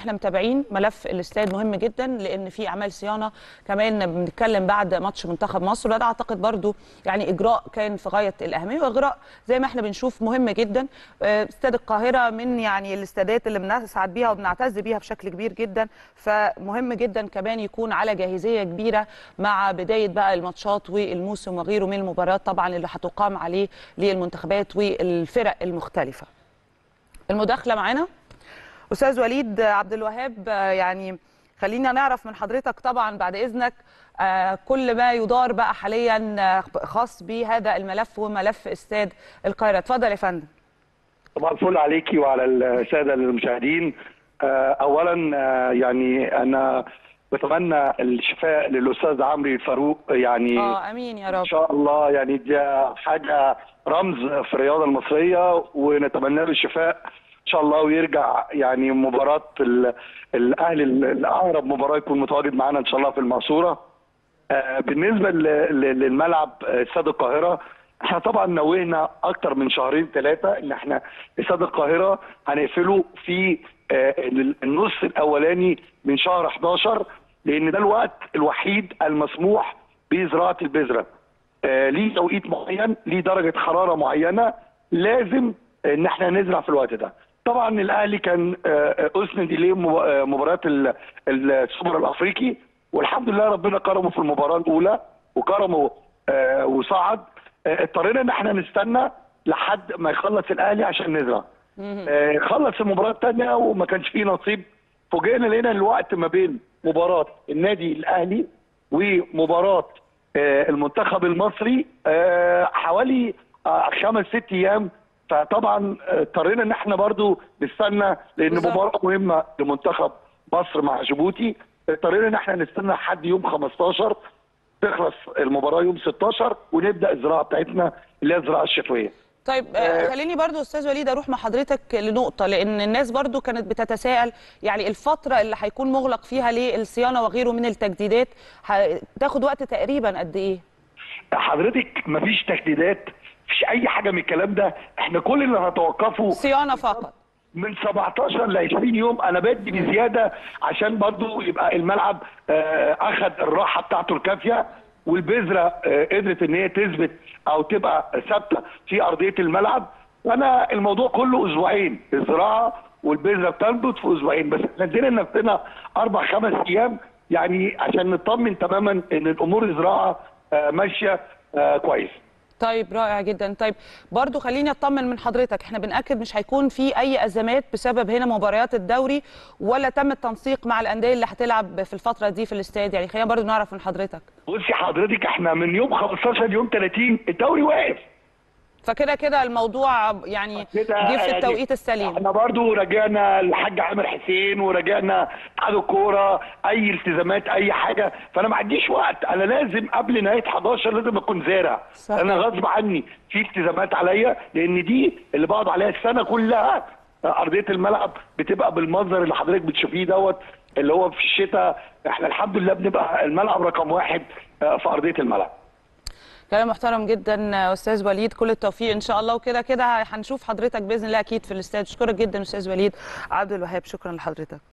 احنا متابعين ملف الاستاد مهم جدا لان في اعمال صيانه كمان بنتكلم بعد ماتش منتخب مصر وده اعتقد برضو يعني اجراء كان في غايه الاهميه واجراء زي ما احنا بنشوف مهم جدا آه، استاد القاهره من يعني الاستادات اللي بنسعد بيها وبنعتز بيها بشكل كبير جدا فمهم جدا كمان يكون على جاهزيه كبيره مع بدايه بقى الماتشات والموسم وغيره من المباريات طبعا اللي هتقام عليه للمنتخبات والفرق المختلفه المداخله معانا استاذ وليد عبد الوهاب آه، يعني خلينا نعرف من حضرتك طبعا بعد اذنك آه، كل ما يدار بقى حاليا آه، خاص بهذا الملف وملف استاد القاهره اتفضل يا فندم طبعا الفل عليكي وعلى الساده المشاهدين آه، اولا آه، يعني انا بتمنى الشفاء للاستاذ عمرو فاروق يعني اه امين يا ان رب شاء الله يعني دي حاجه رمز في الرياضه المصريه ونتمنى له الشفاء ان شاء الله ويرجع يعني مباراه ال- الاهلي الاقرب مباراه يكون متواجد معانا ان شاء الله في المقصوره آه، بالنسبه ل- ل- للملعب آه، استاد القاهره احنا طبعا نوهنا اكتر من شهرين ثلاثه ان احنا استاد القاهره هنقفله في آه، النص الاولاني من شهر 11 لان ده الوقت الوحيد المسموح بزراعه البذره آه، ليه توقيت معين ليه درجه حراره معينه لازم ان احنا نزرع في الوقت ده طبعا الاهلي كان آه، اسند اليه مب- آه، مباراه ال- السوبر الافريقي والحمد لله ربنا كرمه في المباراه الاولى وكرمه آه، وصعد آه، اضطرينا ان احنا نستنى لحد ما يخلص الاهلي عشان نزرع آه، خلص المباراه الثانيه وما كانش فيه نصيب فوجئنا لقينا الوقت ما بين مباراه النادي الاهلي ومباراه آه، المنتخب المصري آه، حوالي آه، خمس ست ايام فطبعا آه، اضطرينا ان احنا برضو نستنى لان بالظبط. مباراه مهمه لمنتخب مصر مع جيبوتي اضطرينا ان احنا نستنى لحد يوم 15 تخلص المباراه يوم 16 ونبدا الزراعه بتاعتنا اللي هي الزراعه الشتويه طيب آه، خليني برضو استاذ وليد اروح مع حضرتك لنقطه لان الناس برضو كانت بتتساءل يعني الفتره اللي هيكون مغلق فيها للصيانه وغيره من التجديدات هتاخد وقت تقريبا قد ايه حضرتك مفيش تجديدات مفيش اي حاجه من الكلام ده احنا كل اللي هنتوقفه صيانه فقط من 17 ل 20 يوم انا بدي بزياده عشان برضو يبقى الملعب آه، اخذ الراحه بتاعته الكافيه والبذره آه، قدرت ان هي تثبت او تبقى ثابته في ارضيه الملعب وانا الموضوع كله اسبوعين الزراعه والبذره بتنبت في اسبوعين بس احنا ادينا لنفسنا اربع خمس ايام يعني عشان نطمن تماما ان الامور الزراعه آه، ماشيه آه، كويس طيب رائع جدا طيب برضو خليني اطمن من حضرتك احنا بنأكد مش هيكون في اي ازمات بسبب هنا مباريات الدوري ولا تم التنسيق مع الانديه اللي هتلعب في الفتره دي في الاستاد يعني خلينا برضو نعرف من حضرتك بصي حضرتك احنا من يوم 15 يوم 30 الدوري واقف فكده كده الموضوع يعني كده جه في يعني التوقيت السليم احنا برضو راجعنا الحاج عامر حسين وراجعنا اتحاد الكوره اي التزامات اي حاجه فانا ما عنديش وقت انا لازم قبل نهايه 11 لازم اكون زارع صحيح. انا غصب عني في التزامات عليا لان دي اللي بقعد عليها السنه كلها ارضيه الملعب بتبقى بالمنظر اللي حضرتك بتشوفيه دوت اللي هو في الشتاء احنا الحمد لله بنبقى الملعب رقم واحد اه، في ارضيه الملعب كلام محترم جدا استاذ وليد كل التوفيق ان شاء الله وكده كده هنشوف حضرتك باذن الله اكيد في الاستاد اشكرك جدا استاذ وليد عبد الوهاب شكرا لحضرتك